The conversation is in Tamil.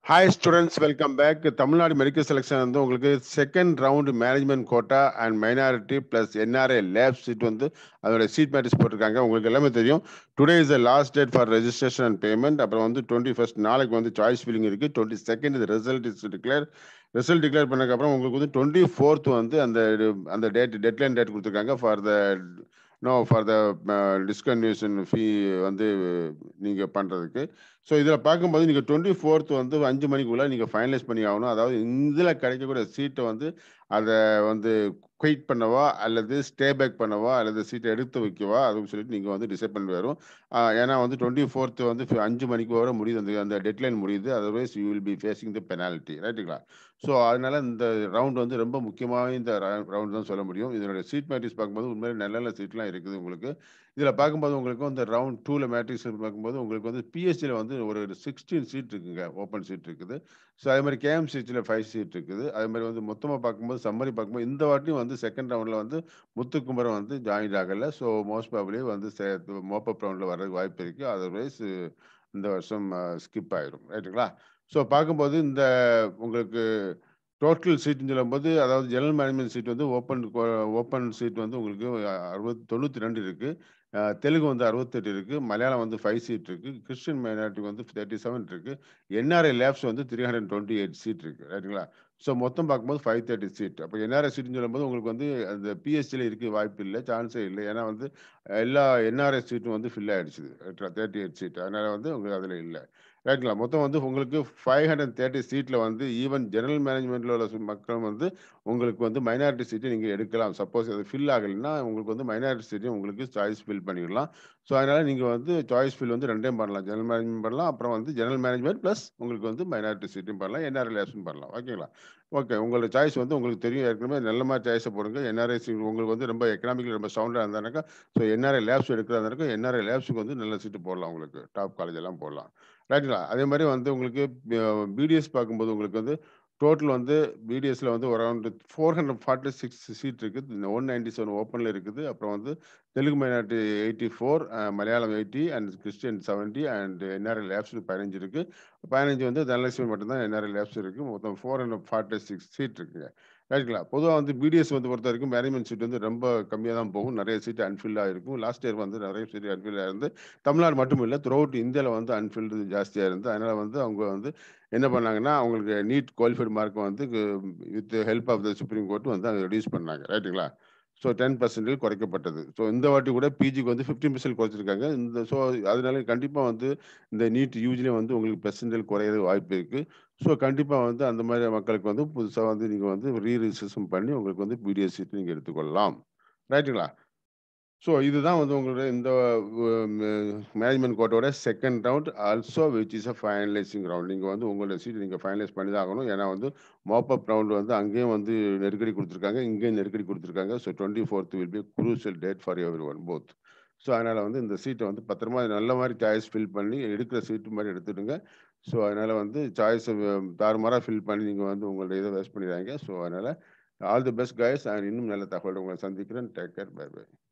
hi students welcome back Tamil Nadu medical selection வந்து உங்களுக்கு second round management quota and minority plus NRI lap seat வந்து அதோட சீட் மேட்ரிக்ஸ் போட்டிருக்காங்க உங்களுக்கு எல்லாமே தெரியும் today is the last date for registration and payment அப்புறம் வந்து டுவெண்ட்டி ஃபர்ஸ்ட் நாளைக்கு வந்து சாய்ஸ் ஃபில்லிங் இருக்கு டுவெண்ட்டி செகண்ட் இது result is declare result declare பண்ணதுக்கப்புறம் உங்களுக்கு வந்து டுவெண்ட்டி ஃபோர்த் வந்து அந்த அந்த டேட் டெட்லைன் டேட் கொடுத்துருக்காங்க for the no for the டிஸ்கன்யூஷன் fee வந்து நீங்கள் பண்ணுறதுக்கு ஸோ இதில் பார்க்கும்போது நீங்கள் டுவெண்ட்டி ஃபோர்த் வந்து அஞ்சு மணிக்குள்ளே நீங்கள் ஃபைனலைஸ் பண்ணி ஆகணும் அதாவது இதில் கிடைக்கக்கூடிய சீட்டை வந்து அதை வந்து குயிட் பண்ணவா அல்லது ஸ்டே பேக் பண்ணவா அல்லது சீட்டை எடுத்து வைக்கவா அப்படின்னு சொல்லிட்டு நீங்கள் வந்து டிசைட் பண்ணி வரும் ஏன்னா வந்து டுவெண்ட்டி ஃபோர்த்து வந்து அஞ்சு மணிக்கு வர முடியுது அந்த அந்த டெட்லைன் முடியுது otherwise you will be facing the penalty ரைட்டுங்களா ஸோ அதனால இந்த ரவுண்ட் வந்து ரொம்ப முக்கியமாக இந்த ரவுண்ட் தான் சொல்ல முடியும் இதனுடைய சீட் மேட்ரிக்ஸ் பார்க்கும்போது உண்மையிலே நல்ல நல்ல சீட்லாம் இருக்குது உங்களுக்கு இதில் பார்க்கும்போது உங்களுக்கு இந்த ரவுண்ட் டூவில் மேட்ரிக்ஸ் பார்க்கும்போது உங்களுக்கு வந்து பிஎஸ்சியில் வந்து ஒரு சிக்ஸ்டீன் சீட் இருக்குங்க ஓப்பன் சீட் இருக்குது ஸோ அதே மாதிரி கேஎம் சீட்டில் ஃபைவ் சீட் இருக்குது அதே மாதிரி வந்து மொத்தமாக பார்க்கும்போது சம்மரி பார்க்கும்போது இந்த வாட்டியும் வந்து செகண்ட் ரவுண்டில் வந்து முத்துக்குமரம் வந்து ஜாயின் ஆகலை ஸோ மோஸ்ட் ப்ராபப்ளி வந்து மோப்பப் ரவுண்டில் வர்றதுக்கு வாய்ப்பு இருக்குது அதர்வைஸ் இந்த வருஷம் ஸ்கிப் ஆயிடும் ரைட்டுங்களா ஸோ பார்க்கும்போது இந்த உங்களுக்கு டோட்டல் சீட்னு சொல்லும்போது அதாவது ஜெனரல் மேனேஜ்மெண்ட் சீட் வந்து ஓப்பன் ஓப்பன் சீட் வந்து உங்களுக்கு அறுபத்தி தொண்ணூற்றி ரெண்டு இருக்குது தெலுங்கு வந்து அறுபத்தெட்டு இருக்குது மலையாளம் வந்து ஃபைவ் சீட் இருக்குது கிறிஸ்டின் மைனாரிட்டி வந்து தேர்ட்டி செவன் இருக்குது என்ஆர்ஐ லேப்ஸ் வந்து three hundred twenty eight seat இருக்குது ரைட்டுங்களா ஸோ மொத்தம் பார்க்கும்போது ஃபைவ் தேர்ட்டி சீட் அப்போ என்ஆர்ஐ சீட்னு சொல்லும்போது உங்களுக்கு வந்து அந்த பிஎஸ்சியில் இருக்க வாய்ப்பு இல்லை சான்ஸே இல்லை ஏன்னா வந்து எல்லா என்ஆர்ஐ சீட்டும் வந்து ஃபில் ஆகிடுச்சு தேர்ட்டி எயிட் சீட் அதனால் வந்து உங்களுக்கு அதில் இல்லை ரைட்டுங்களா மொத்தம் வந்து உங்களுக்கு ஃபைவ் ஹண்ட்ரட் தேர்ட்டி சீட்டில் வந்து ஈவன் ஜெனரல் மேனேஜ்மெண்ட்டில் உள்ள மக்கள் வந்து உங்களுக்கு வந்து மைனாரிட்டி சீட்டை நீங்கள் எடுக்கலாம் சப்போஸ் அது ஃபில் ஆகலைன்னா உங்களுக்கு வந்து மைனாரிட்டி சீட்டையும் உங்களுக்கு சாய்ஸ் ஃபில் பண்ணிடலாம் ஸோ அதனால் நீங்கள் வந்து சாய்ஸ் ஃபில் வந்து ரெண்டையும் பண்ணலாம் ஜெனரல் மேனேஜ்மெண்ட் பண்ணலாம் அப்புறம் வந்து ஜெனரல் மேனேஜ்மெண்ட் ப்ளஸ் உங்களுக்கு வந்து மைனாரிட்டி சீட்டையும் பண்ணலாம் என்ஆர்ஐ லேப்ஸும் பண்ணலாம் ஓகேங்களா ஓகே உங்களோட சாய்ஸ் வந்து உங்களுக்கு தெரியும் ஏற்கனவே நல்ல மாதிரி சாய்ஸை போடுங்க என்ஆர்ஐ உங்களுக்கு வந்து ரொம்ப எக்கனாமிக்கலி ரொம்ப சவுண்டாக இருந்தானாக்கா ஸோ என்ஆர்ஐ லேப்ஸ் எடுக்கிறதா இருந்தாக்கா என்ஆர்ஐ லேப்ஸுக்கு வந்து நல்ல சீட்டு போடலாம் உங்களுக்கு டாப் காலேஜ் எல்லாம் போடலாம் ரைட்டுங்களா அதே மாதிரி வந்து உங்களுக்கு பிடிஎஸ் பார்க்கும்போது உங்களுக்கு வந்து டோட்டல் வந்து பிடிஎஸ்ல வந்து around four hundred forty six seat இருக்குது ஒன் நைன்டி செவன் ஓப்பனில் இருக்குது அப்புறம் வந்து Telugu minority eighty four Malayalam eighty and Christian seventy and NRL lapse பதினஞ்சு இருக்குது பதினஞ்சு வந்து தனலட்சுமி மட்டும்தான் என்ஆர்எல் லேப்ஸ் இருக்குது மொத்தம் four hundred forty six seat இருக்குங்க ரைட்டுங்களா பொதுவாக வந்து பிடிஎஸ் வந்து பொறுத்த வரைக்கும் மேனேஜ்மெண்ட் சீட் வந்து ரொம்ப கம்மியாக தான் போகும் நிறைய சீட் அன்ஃபில்டாக இருக்கும் லாஸ்ட் இயர் வந்து நிறைய சீட் அன்ஃபில்டாக இருந்து தமிழ்நாடு மட்டும் இல்லை த்ரூ அவுட் இந்தியாவில் வந்து அன்ஃபில்டு ஜாஸ்தியாக இருந்து அதனால் வந்து அவங்க வந்து என்ன பண்ணாங்கன்னா அவங்களுக்கு நீட் குவாலிஃபைடு மார்க்கை வந்து with help of the supreme court வந்து அதை ரெடியூஸ் பண்ணாங்க ரைட்டுங்களா ஸோ டென் பர்சன்டேஜ் குறைக்கப்பட்டது ஸோ இந்த வாட்டி கூட பிஜிக்கு வந்து ஃபிஃப்டின் பர்சன்ட் குறைச்சிருக்காங்க இந்த ஸோ அதனால கண்டிப்பாக வந்து இந்த நீட் யூஜிலே வந்து உங்களுக்கு பெர்சன்டேஜ் குறையிறது வாய்ப்பு இருக்குது ஸோ கண்டிப்பாக வந்து அந்த மாதிரி மக்களுக்கு வந்து புதுசாக வந்து நீங்கள் வந்து ரீ ரிஜிஸ்ட்ரேஷன் பண்ணி உங்களுக்கு வந்து பிடிஎஸ் சீட் நீங்கள் எடுத்துக்கொள்ளலாம் ரைட்டுங்களா ஸோ இதுதான் வந்து உங்களுடைய இந்த மேனேஜ்மெண்ட் கோட்டோட second round also which is a finalising round நீங்கள் வந்து உங்களோட சீட் நீங்கள் ஃபைனலைஸ் பண்ணி தான் ஆகணும் ஏன்னா வந்து மோப்பப் ரவுண்ட் வந்து அங்கேயும் வந்து நெருக்கடி கொடுத்துருக்காங்க இங்கேயும் நெருக்கடி கொடுத்துருக்காங்க so twenty fourth will be crucial date for everyone both so அதனால் வந்து இந்த சீட்டை வந்து பத்திரமா நல்ல மாதிரி சாய்ஸ் ஃபில் பண்ணி எடுக்கிற சீட்டு மாதிரி எடுத்துடுங்க ஸோ அதனால் வந்து சாய்ஸை தாறுமாறாக ஃபில் பண்ணி நீங்கள் வந்து உங்களோட இதை வேஸ்ட் பண்ணிடுறாங்க ஸோ அதனால் all the best guys and இன்னும் நல்ல தகவல் உங்களை சந்திக்கிறேன் டேக் கேர் பை பை